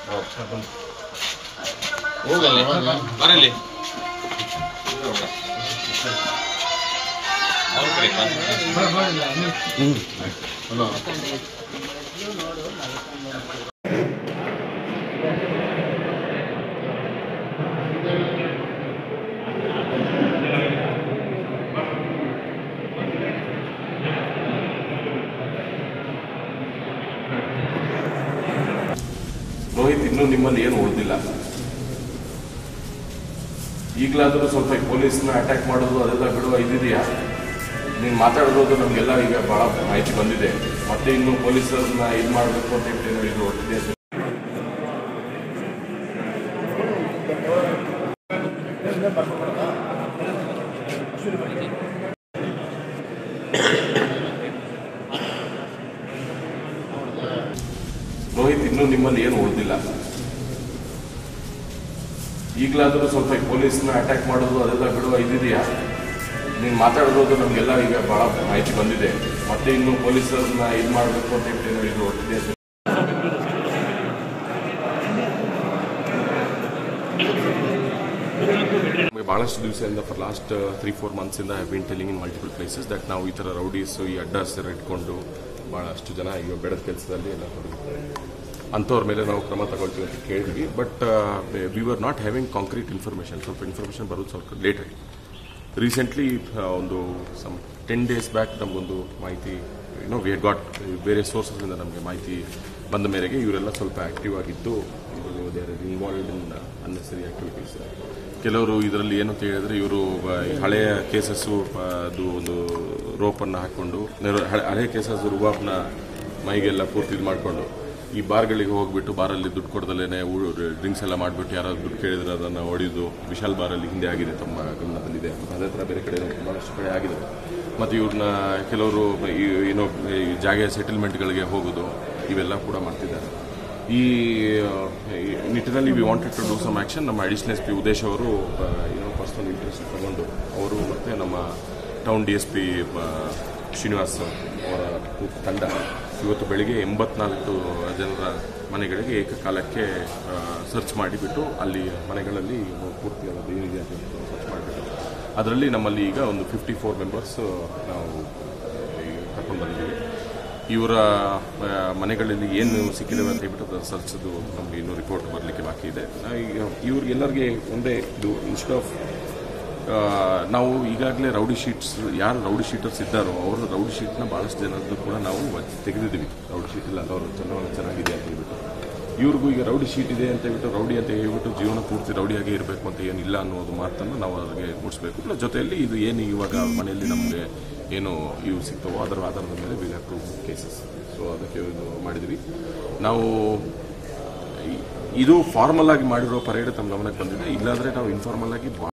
ಹೋಗಲ್ಲಿ ಬರಲಿ ಅವ್ರ ಕಡೆ ಬಾ. ರೋಹಿತ್ ಇನ್ನೂ ನಿಮ್ಮಲ್ಲಿ ಏನು ಉಳಿದಿಲ್ಲ ಈಗಲಾದರೂ ಸ್ವಲ್ಪ ಈ ಪೊಲೀಸ್ನ ಅಟ್ಯಾಕ್ ಮಾಡೋದು ಅದೆಲ್ಲ ಬಿಡುವ ಇದಿದೆಯಾ ನೀನು ಮಾತಾಡಿರೋದು ನಮಗೆಲ್ಲ ಈಗ ಭಾಳ ಮಾಹಿತಿ ಬಂದಿದೆ ಮತ್ತೆ ಇನ್ನು ಪೊಲೀಸರನ್ನ ಇದು ಮಾಡಬೇಕು ಅಂತ ಹೇಳಿ ಏನೋ ಇದು ಹೊರಟಿದೆ ಅಂತ ರೋಹಿತ್ ಇನ್ನೂ ನಿಮ್ಮಲ್ಲಿ ಏನು ಉಳಿದಿಲ್ಲ ಈಗಲಾದರೂ ಸ್ವಲ್ಪ ಈ ಪೊಲೀಸ್ನ ಅಟ್ಯಾಕ್ ಮಾಡೋದು ಅದೆಲ್ಲ ಬಿಡುವ ಇದಿದೆಯಾ ನೀನು ಮಾತಾಡಿರೋದು ನಮಗೆಲ್ಲ ಈಗ ಭಾಳ ಮಾಹಿತಿ ಬಂದಿದೆ ಮತ್ತೆ ಇನ್ನು ಪೊಲೀಸರನ್ನ ಇದು ಮಾಡಬೇಕು ಅಂತ ಹೇಳಿ ಏನೋ ಇದು ಹೊರಟಿದೆ ಅಂತ ನಮಗೆ ಭಾಳಷ್ಟು ದಿವಸದಿಂದ ಫಾರ್ ಲಾಸ್ಟ್ ತ್ರೀ ಫೋರ್ ಮಂತ್ಸಿಂದ have been telling in multiple places that ನಾವು ಈ ಥರ ರೌಡೀಸ್ ಈ ಅಡ್ಡಾಸ್ ಇಟ್ಕೊಂಡು ಭಾಳಷ್ಟು ಜನ ಈಗ ಬೆಳೆದ ಕೆಲಸದಲ್ಲಿ ಎಲ್ಲ ತೊಡಗಿದ್ದಾರೆ ಅಂಥವ್ರ ಮೇಲೆ ನಾವು ಕ್ರಮ ತಗೊಳ್ತೀವಿ ಅಂತ ಕೇಳಿದ್ವಿ but we were not having concrete information ಸ್ವಲ್ಪ ಇನ್ಫಾರ್ಮೇಷನ್ ಬರೋದು ಸ್ವಲ್ಪ ಲೇಟ್ ಆಗಿ ರೀಸೆಂಟ್ಲಿ ಒಂದು ಸಮ್ ಟೆನ್ ಡೇಸ್ ಬ್ಯಾಕ್ ನಮಗೊಂದು ಮಾಹಿತಿ ಏನೋ ವಿ ಗಾಟ್ ಬೇರೆ ಸೋರ್ಸಸ್ನಿಂದ ನಮಗೆ ಮಾಹಿತಿ ಬಂದ ಮೇರೆಗೆ ಇವರೆಲ್ಲ ಸ್ವಲ್ಪ ಆ್ಯಕ್ಟಿವ್ ಆಗಿದ್ದು there involved in unnecessary activities ಕೆಲವರು ಇದರಲ್ಲಿ ಏನು ಅಂತ ಹೇಳಿದ್ರೆ ಇವರು ಹಳೆಯ ಕೇಸಸ್ಸು ಅದು ಒಂದು ರೋಪನ್ನು ಹಾಕ್ಕೊಂಡು ನೆರ- ಹಳೆ- ಹಳೆಯ ಕೇಸಸ್ ರುಬಾಬ್ನ ಮೈಗೆಲ್ಲ ಪೂರ್ತಿ ಇದು ಮಾಡಿಕೊಂಡು ಈ ಬಾರ್ಗಳಿಗೆ ಹೋಗ್ಬಿಟ್ಟು ಬಾರಲ್ಲಿ ದುಡ್ಡು ಕೊಡ್ದಲೇ ಡ್ರಿಂಕ್ಸ್ ಎಲ್ಲ ಮಾಡಿಬಿಟ್ಟು ಯಾರಾದ್ರು ದುಡ್ಡು ಕೇಳಿದ್ರೆ ಅದನ್ನು ಹೊಡೆದು ವಿಶಾಲ್ ಬಾರಲ್ಲಿ ಹಿಂದೆ ಆಗಿದೆ ತಮ್ಮ ಗಮನದಲ್ಲಿದೆ ಮತ್ತು ಅದೇ ಥರ ಬೇರೆ ಕಡೆ ಭಾಳಷ್ಟು ಕಡೆ ಆಗಿದೆ ಮತ್ತು ಇವ್ರನ್ನ ಕೆಲವರು ಈ- ಏನೋ ಈ ಜಾಗ ಸೆಟಲ್ಮೆಂಟ್ಗಳಿಗೆ ಹೋಗೋದು ಇವೆಲ್ಲ ಕೂಡ ಮಾಡ್ತಿದ್ದಾರೆ ಈ ಆ, ಈ ನಿಟ್ಟಿನಲ್ಲಿ we wanted to do some action ನಮ್ಮ ಅಡಿಷನಲ್ ಎಸ್ ಪಿ ಉದೇಶ್ ಅವರು ಏನೋ ಪರ್ಸನಲ್ ಇಂಟ್ರೆಸ್ಟ್ ತಗೊಂಡು ಅವರು ಮತ್ತು ನಮ್ಮ town D S P Srinivas ಅವರ ತಂಡ ಇವತ್ತು ಬೆಳಿಗ್ಗೆ ಎಂಬತ್ನಾಲ್ಕು ಜನರ ಮನೆಗಳಿಗೆ ಏಕಕಾಲಕ್ಕೆ ಸರ್ಚ್ ಮಾಡಿಬಿಟ್ಟು ಅಲ್ಲಿ ಮನೆಗಳಲ್ಲಿ ಪೂರ್ತಿ ಅದು ಏನಿದೆ ಅಂತ ಸರ್ಚ್ ಮಾಡಿಬಿಟ್ಟು ಅದರಲ್ಲಿ ನಮ್ಮಲ್ಲಿ ಈಗ ಒಂದು ಫಿಫ್ಟಿ ಫೋರ್ ಮೆಂಬರ್ಸ್ ನಾವು ಕರ್ಕೊಂಡು ಬಂದಿದ್ದೀವಿ ಇವರ ಆ, ಮನೆಗಳಲ್ಲಿ ಏನು ಸಿಕ್ಕಿದ್ದಾವೆ ಅಂತ ಹೇಳ್ಬಿಟ್ಟು ಅದು ಸರ್ಚದು ನಮಗೆ ಇನ್ನೂ ರಿಪೋರ್ಟ್ ಬರಲಿಕ್ಕೆ ಬಾಕಿ ಇದೆ ಆ, ಈಗ ಇವ್ರಿಗೆಲ್ಲರಿಗೆ ಒಂದೇ ಇದು ಇನ್ಸ್ಟ್ ಆಫ್ ನಾವು ಈಗಾಗಲೇ ರೌಡಿ ಶೀಟ್ಸ್ ಯಾರು ರೌಡಿ ಶೀಟರ್ಸ್ ಇದ್ದಾರೋ ಅವರು ರೌಡಿ ಶೀಟ್ನ ಭಾಳಷ್ಟು ಜನದ್ದು ಕೂಡ ನಾವು ತೆಗೆದಿದ್ದೀವಿ ರೌಡಿ ಶೀಟ್ ಇಲ್ಲ ಅವರು ಚೆನ್ನಾಗಿ ಚೆನ್ನಾಗಿದೆ ಅಂತ ಹೇಳ್ಬಿಟ್ಟು ಇವ್ರಿಗೂ ಈಗ ರೌಡಿ ಶೀಟ್ ಇದೆ ಅಂತ ಹೇಳ್ಬಿಟ್ಟು ರೌಡಿ ಅಂತ ಹೇಳ್ಬಿಟ್ಟು ಜೀವನ ಪೂರ್ತಿ ರೌಡಿಯಾಗೇ ಇರಬೇಕು ಅಂತ ಏನಿಲ್ಲ ಅನ್ನೋದು ಮಾತನ್ನು ನಾವು ಅವ್ರಿಗೆ ಮೂಡಿಸ್ಬೇಕು ಪ್ಲಸ್ ಜೊತೆಯಲ್ಲಿ ಇದು ಏನು ಇವಾಗ ಮನೆಯಲ್ಲಿ ನಮಗೆ ಏನು ಇವು ಸಿಗ್ತವೋ ಅದರ ಆಧಾರದ ಮೇಲೆ we have two cases so ಅದಕ್ಕೆ ಇದು ಮಾಡಿದ್ವಿ ನಾವು ಈ- ಇದು ಫಾರ್ಮಲ್ ಆಗಿ ಮಾಡಿರೋ ಪರೇಡ್ ತಮ್ಮ ಗಮನಕ್ಕೆ ಬಂದಿದೆ ಇಲ್ಲಾಂದ್ರೆ ನಾವು ಇನ್ಫಾರ್ಮಲ್ ಆಗಿ